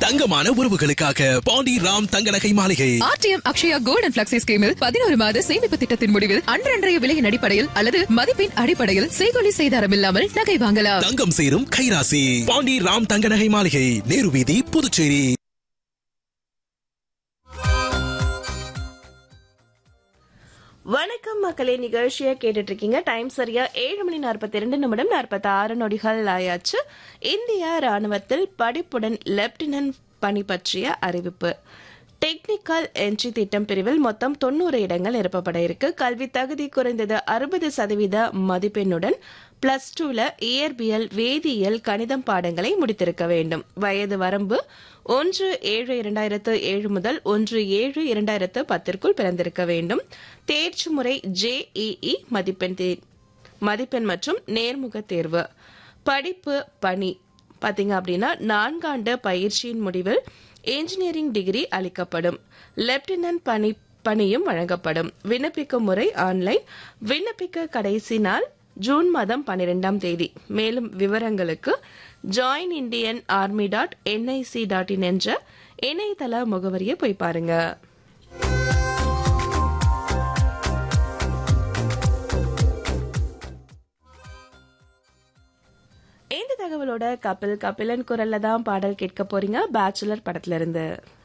தங்கமான உறவுகளுக்காக பாண்டி ராம் தங்க நகை மாளிகை R T M Akshaya gold and flexi ஸ்கீமில் பதினோரு மாத சேமிப்பு திட்டத்தின் முடிவில் அன்றன்றைய விலையின் அடிப்படையில் அல்லது மதிப்பின் அடிப்படையில் செய்கொலி செய்தாரம் இல்லாமல் நகை வாங்கலாம் தங்கம் சேரும் கைராசி பாண்டி ராம் தங்க நகை மாளிகை நேரு வீதி புதுச்சேரி வணக்கம் மக்களே நிகழ்ச்சியை கேட்டுட்டு இருக்கீங்க டைம் சரியா ஏழு மணி நாற்பத்தி ரெண்டு நிமிடம் நாற்பத்தி ஆறு நொடிகள் ஆயாச்சு இந்திய ராணுவத்தில் படிப்புடன் லெப்டினன்ட் பணி பற்றிய அறிவிப்பு டெக்னிக்கல் என்ட்ரி திட்டம் பிரிவில் மொத்தம் தொண்ணூறு இடங்கள் நிரப்பப்பட இருக்கு கல்வி தகுதி குறைந்தது அறுபது சதவீத மதிப்பெண்ணுடன் பிளஸ் டூல இயற்பியல் வேதியியல் கணிதம் பாடங்களை முடித்திருக்க வேண்டும் வயது வரம்பு ஒன்று ஏழு இரண்டாயிரத்து ஏழு முதல் ஒன்று ஏழு இரண்டாயிரத்து பத்திற்குள் பிறந்திருக்க வேண்டும் தேர்ச்சி முறை ஜேஇஇ மதிப்பெண் தே- மதிப்பெண் மற்றும் நேர்முக தேர்வு படிப்பு பணி பாத்தீங்க அப்படின்னா நான்காண்டு பயிற்சியின் முடிவில் இன்ஜினியரிங் டிகிரி அளிக்கப்படும் லெப்டினன்ட் பணி பணியும் வழங்கப்படும் விண்ணப்பிக்கும் முறை ஆன்லைன் விண்ணப்பிக்க கடைசி நாள் ஜூன் மாதம் பன்னிரெண்டாம் தேதி மேலும் விவரங்களுக்கு join Indian army dot N I C dot in என்ற இணையதள முகவரியை போய் பாருங்க இந்த தகவலோட கபில் கபிலன் குரல்ல தான் பாடல் கேட்க போறீங்க பேச்சுலர் படத்துல இருந்து